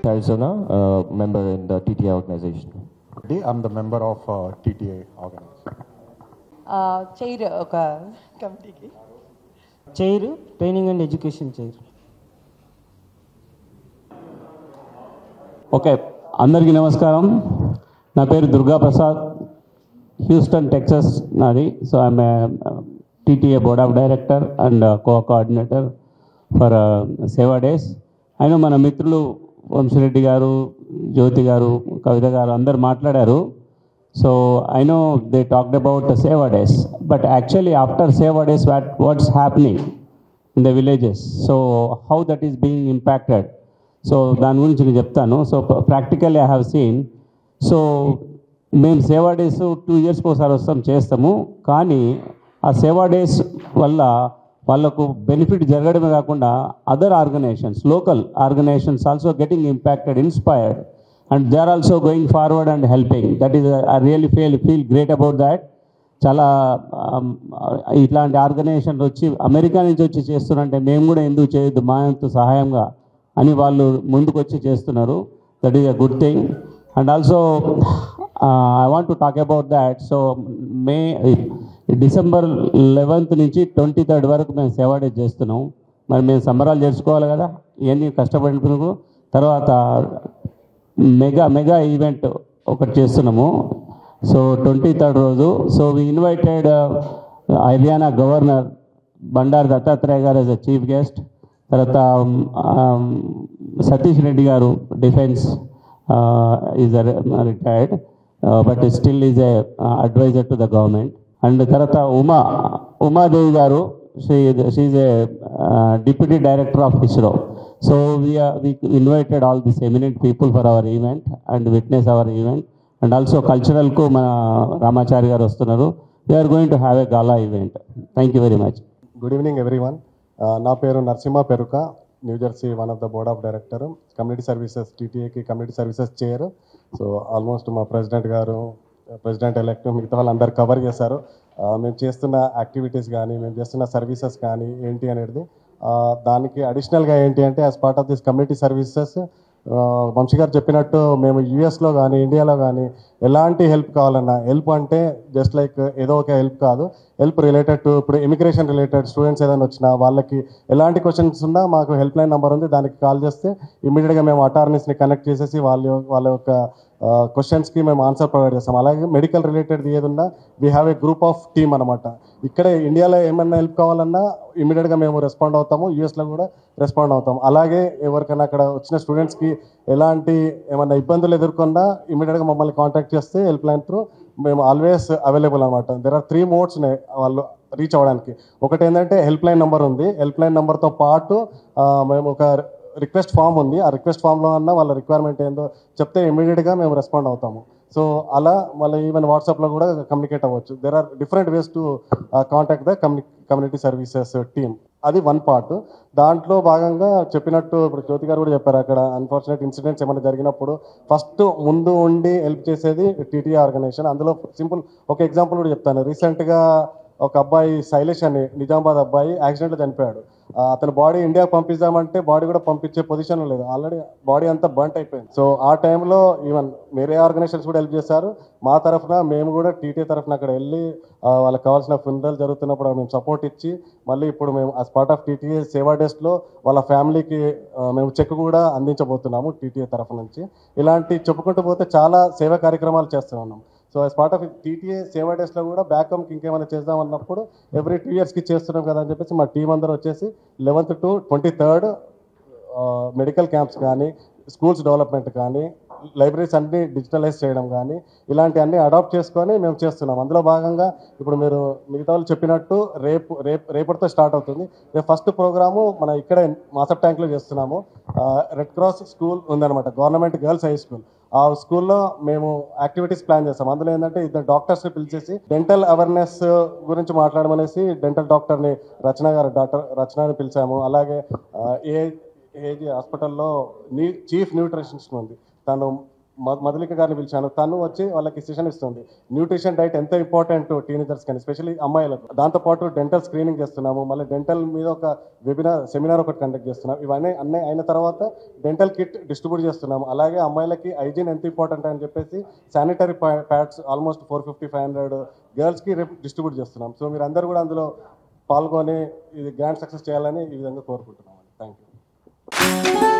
Arizona, uh, member in the TTI organization. I'm the member of uh, TTA organization. Chair ఒక కమిటీకి chair training and education chair okay అందరికీ నమస్కారం నా పేరు Durga Prasad Houston Texas నాది so I'm TTA board of director and co coordinator for Seva Days అయినా మన మిత్రులు వంశిరెడ్డి గారు జ్యోతి గారు కవిత గారు అందరు మాట్లాడారు so I know they talked about Seva Days but actually after Seva Days what what's happening in the villages so how that is being impacted so దాని గురించి నేను చెప్తాను so practically I have seen so మేము సేవా డేస్ టూ ఇయర్స్కి ఒకసారి వస్తాం చేస్తాము కానీ ఆ సేవా డేస్ వల్ల వాళ్ళకు బెనిఫిట్ జరగడమే కాకుండా other organizations local organizations also getting impacted inspired and they are also going forward and helping that is I really feel feel great about that చాలా ఆమ్, ఇట్లాంటి ఆర్గనైజేషన్లు వచ్చి అమెరికా నుంచి వచ్చి చేస్తున్నారంటే మేము కూడా ఎందుకు చేయొద్దు మా ఎంతో సహాయంగా అని వాళ్ళు ముందుకు వచ్చి చేస్తున్నారు that is a good thing and also I want to talk about that so మే డిసెంబర్ లెవెన్త్ నుంచి ట్వంటీ థర్డ్ వరకు మేము సేవా డే చేస్తున్నాం మరి మేము సంబరాలు చేసుకోవాలి కదా ఇవన్నీ కష్టపడినందుకు తర్వాత మెగా మెగా ఈవెంట్ ఒకటి చేస్తున్నాము సో ట్వంటీ థర్డ్ రోజు so we invited Haryana governor Bandaru Dattatreya garu as a chief guest తర్వాత um, Satish Reddy garu defence is retired but still is a advisor to the government and తర్వాత Uma Umadevi garu she's a deputy director of ISRO so we are we invited all these eminent people for our event and witness our event and also cultural కు మన రామాచారి గారు వస్తున్నారు we are going to have a gala event thank you very much good evening everyone నా పేరు Narasimha Peruka New Jersey one of the board of director community services టీటీఏకి community services chair so almost మా president garu president elect మిగతా వాళ్ళందరూ cover చేశారు ఆ, మేము చేస్తున్న యాక్టివిటీస్ కానీ మేము చేస్తున్న సర్వీసెస్ కానీ ఏంటి అనేది ఆ, దానికి అడిషనల్గా ఏంటి అంటే as part of this community services Vamshi garu చెప్పినట్టు మేము యూఎస్లో కానీ ఇండియాలో కానీ ఎలాంటి హెల్ప్ కావాలన్నా హెల్ప్ అంటే జస్ట్ లైక్ ఏదో ఒక హెల్ప్ కాదు హెల్ప్ రిలేటెడ్ టు ఇప్పుడు ఇమిగ్రేషన్ రిలేటెడ్ స్టూడెంట్స్ ఏదైనా వచ్చినా వాళ్ళకి ఎలాంటి క్వశ్చన్స్ ఉన్నా మాకు హెల్ప్ లైన్ నెంబర్ ఉంది దానికి కాల్ చేస్తే ఇమీడియట్గా మేము అటార్నీస్ని కనెక్ట్ చేసేసి వాళ్ళ వాళ్ళ యొక్క క్వశ్చన్స్కి మేము ఆన్సర్ ప్రొవైడ్ చేస్తాం అలాగే మెడికల్ రిలేటెడ్ ఏది ఉన్నా we have a group of team అనమాట ఇక్కడే ఇండియాలో ఏమైనా హెల్ప్ కావాలన్నా ఇమీడియట్గా మేము రెస్పాండ్ అవుతాము యూఎస్లో కూడా రెస్పాండ్ అవుతాం అలాగే ఎవరికైనా అక్కడ వచ్చిన స్టూడెంట్స్కి ఎలాంటి ఏమైనా ఇబ్బందులు ఎదుర్కొన్నా ఇమీడియట్గా మమ్మల్ని కాంటాక్ట్ చేస్తే హెల్ప్ లైన్ త్రూ మేము ఆల్వేస్ అవైలబుల్ అనమాట దెర్ ఆర్ త్రీ మోడ్స్ వాళ్ళు రీచ్ అవ్వడానికి ఒకటి ఏంటంటే హెల్ప్ లైన్ నెంబర్ ఉంది హెల్ప్ లైన్ నెంబర్తో పాటు ఆ, మేము ఒక రిక్వెస్ట్ ఫామ్ ఉంది ఆ రిక్వెస్ట్ ఫామ్లో అన్న వాళ్ళ రిక్వైర్మెంట్ ఏందో చెప్తే ఇమీడియట్గా మేము రెస్పాండ్ అవుతాము సో అలా మళ్ళీ ఈవెన్ వాట్సాప్లో కూడా కమ్యూనికేట్ అవ్వచ్చు there are different ways to contact the community community services team అది వన్ పార్ట్ దాంట్లో భాగంగా చెప్పినట్టు ఇప్పుడు జ్యోతి గారు కూడా చెప్పారు అక్కడ అన్ఫార్చునేట్ ఇన్సిడెంట్స్ ఏమైనా జరిగినప్పుడు ఫస్ట్ ముందు ఉండి హెల్ప్ చేసేది టీటీ ఆర్గనైజేషన్ అందులో సింపుల్ ఒక ఎగ్జాంపుల్ కూడా చెప్తాను రీసెంట్గా ఒక అబ్బాయి శైలేష్ అని నిజామాబాద్ అబ్బాయి యాక్సిడెంట్లో చనిపోయాడు ఆ, అతని బాడీ ఇండియాకి పంపిద్దామంటే బాడీ కూడా పంపించే పొజిషన్ లేదు ఆల్రెడీ బాడీ అంతా బంట్ అయిపోయింది సో ఆ టైంలో ఈవెన్ వేరే ఆర్గనైజేషన్స్ కూడా హెల్ప్ చేశారు మా తరఫున మేము కూడా టీటీ తరఫున అక్కడ వెళ్ళి ఆ, వాళ్ళకి కావాల్సిన ఫునరల్ జరుగుతున్నప్పుడు మేము సపోర్ట్ ఇచ్చి మళ్ళీ ఇప్పుడు మేము as part of TTA Seva డేస్లో వాళ్ళ ఫ్యామిలీకి ఆ, మేము చెక్ కూడా అందించబోతున్నాము టీటీఏ తరఫు నుంచి ఇలాంటి చెప్పుకుంటూ పోతే చాలా సేవా కార్యక్రమాలు చేస్తూ ఉన్నాం so as part of TTA Seva డేస్లో కూడా బ్యాక్ హోమ్కి ఇంకేమైనా చేద్దాం అన్నప్పుడు ఎవ్రీ టూ ఇయర్స్కి చేస్తున్నాం కదా అని చెప్పేసి మా టీం అందరూ వచ్చేసి eleventh to twenty third medical camps కానీ స్కూల్స్ డెవలప్మెంట్ కానీ లైబ్రరీస్ అన్ని డిజిటలైజ్ చేయడం కానీ ఇలాంటివన్నీ అడాప్ట్ చేసుకొని మేము చేస్తున్నాం అందులో భాగంగా ఇప్పుడు మీరు మిగతా వాళ్ళు చెప్పినట్టు రేపు రేపు రేపటితో స్టార్ట్ అవుతుంది రేపు ఫస్ట్ ప్రోగ్రాము మన ఇక్కడే మాసప్ ట్యాంక్లో చేస్తున్నాము రెడ్ క్రాస్ స్కూల్ ఉందన్నమాట గవర్నమెంట్ గర్ల్స్ హై స్కూల్ ఆ స్కూల్లో మేము యాక్టివిటీస్ ప్లాన్ చేస్తాం అందులో ఏంటంటే ఇద్దరు డాక్టర్స్ని పిలిచేసి డెంటల్ అవేర్నెస్ గురించి మాట్లాడమనేసి డెంటల్ డాక్టర్ని రచన గారు డాక్టర్ రచనని పిలిచాము అలాగే ఆ, ఏ ఏజీ హాస్పిటల్లో నీ చీఫ్ న్యూట్రిషనిస్ట్ ఉంది తను మ- మధులిక గారిని పిలిచాను తను వచ్చి వాళ్ళకి సెషన్ ఇస్తుంది న్యూట్రిషన్ డైట్ ఎంత ఇంపార్టెంట్ టీనేజర్స్ కానీ ఎస్పెషల్లీ అమ్మాయిలకు దాంతోపాటు డెంటల్ స్క్రీనింగ్ చేస్తున్నాము మళ్ళీ డెంటల్ మీద ఒక వెబినార్ సెమినార్ ఒకటి కండక్ట్ చేస్తున్నాం ఇవన్నీ అన్నీ అయిన తర్వాత డెంటల్ కిట్ డిస్ట్రిబ్యూట్ చేస్తున్నాము అలాగే అమ్మాయిలకి హైజీన్ ఎంత ఇంపార్టెంట్ అని చెప్పేసి sanitary pads almost four fifty five hundred గర్ల్స్కి రేపు డిస్ట్రిబ్యూట్ చేస్తున్నాం సో మీరు అందరూ కూడా అందులో పాల్గొని ఇది గ్రాండ్ సక్సెస్ చేయాలని ఈ విధంగా కోరుకుంటున్నాం థ్యాంక్ యూ